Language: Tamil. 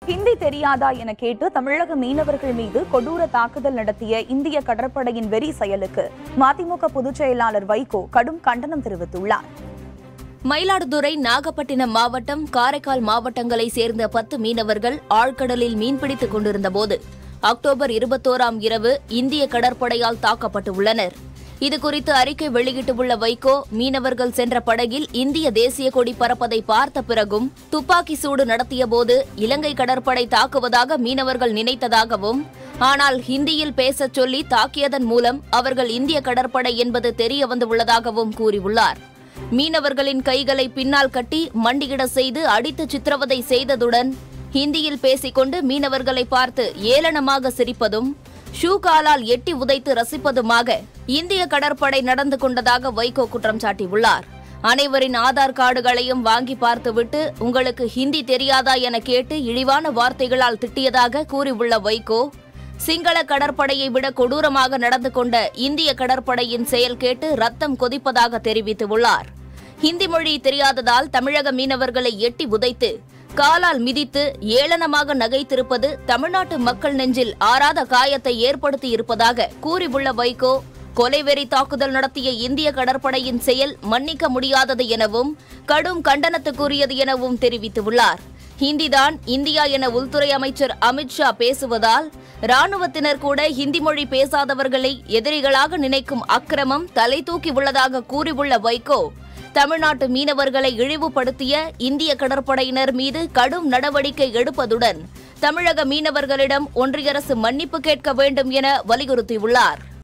ஹிந்தி தெரியாதா என கேட்டு தமிழக மீனவர்கள் மீது கொடூர தாக்குதல் நடத்திய இந்திய கடற்படையின் வெறி செயலுக்கு மதிமுக பொதுச் செயலாளர் வைகோ கடும் கண்டனம் தெரிவித்துள்ளார் மயிலாடுதுறை நாகப்பட்டினம் மாவட்டம் காரைக்கால் மாவட்டங்களை சேர்ந்த பத்து மீனவர்கள் ஆழ்கடலில் மீன்பிடித்துக் கொண்டிருந்தபோது அக்டோபர் இருபத்தோராம் இரவு இந்திய கடற்படையால் தாக்கப்பட்டுள்ளனர் இதுகுறித்து அறிக்கை வெளியிட்டுள்ள வைகோ மீனவர்கள் சென்ற படகில் இந்திய தேசிய கொடி பறப்பதை பார்த்த பிறகும் துப்பாக்கி சூடு நடத்தியபோது இலங்கை கடற்படை தாக்குவதாக மீனவர்கள் நினைத்ததாகவும் ஆனால் ஹிந்தியில் பேசச் சொல்லி தாக்கியதன் மூலம் அவர்கள் இந்திய கடற்படை என்பது தெரிய வந்துள்ளதாகவும் கூறியுள்ளார் மீனவர்களின் கைகளை பின்னால் கட்டி மண்டியிட செய்து அடித்து சித்திரவதை செய்ததுடன் ஹிந்தியில் பேசிக்கொண்டு மீனவர்களை பார்த்து ஏளனமாக சிரிப்பதும் ஷூ காலால் எட்டி உதைத்து ரசிப்பதுமாக இந்திய கடற்படை நடந்து கொண்டதாக வைகோ குற்றம் சாட்டியுள்ளார் அனைவரின் ஆதார் கார்டுகளையும் வாங்கி பார்த்துவிட்டு உங்களுக்கு ஹிந்தி தெரியாதா என கேட்டு இழிவான வார்த்தைகளால் திட்டியதாக கூறியுள்ள வைகோ சிங்கள கடற்படையை விட கொடூரமாக நடந்து கொண்ட இந்திய கடற்படையின் செயல் கேட்டு ரத்தம் கொதிப்பதாக தெரிவித்துள்ளார் ஹிந்தி மொழி தெரியாததால் தமிழக மீனவர்களை எட்டி உதைத்து காலால் மிதித்து ஏளனமாக நகைத்திருப்பது தமிழ்நாட்டு மக்கள் நெஞ்சில் ஆறாத காயத்தை ஏற்படுத்தி இருப்பதாக கூறியுள்ள வைகோ கொலைவெறி தாக்குதல் நடத்திய இந்திய கடற்படையின் செயல் மன்னிக்க முடியாதது எனவும் கடும் கண்டனத்துக்குரியது எனவும் தெரிவித்துள்ளார் ஹிந்திதான் இந்தியா என உள்துறை அமைச்சர் அமித்ஷா பேசுவதால் ராணுவத்தினர் கூட ஹிந்தி மொழி பேசாதவர்களை எதிரிகளாக நினைக்கும் அக்கிரமம் தலை தூக்கி உள்ளதாக கூறியுள்ள வைகோ தமிழ்நாட்டு மீனவர்களை இழிவுபடுத்திய இந்திய கடற்படையினர் மீது கடும் நடவடிக்கை எடுப்பதுடன் தமிழக மீனவர்களிடம் ஒன்றிய அரசு மன்னிப்பு கேட்க வேண்டும் என வலியுறுத்தியுள்ளார்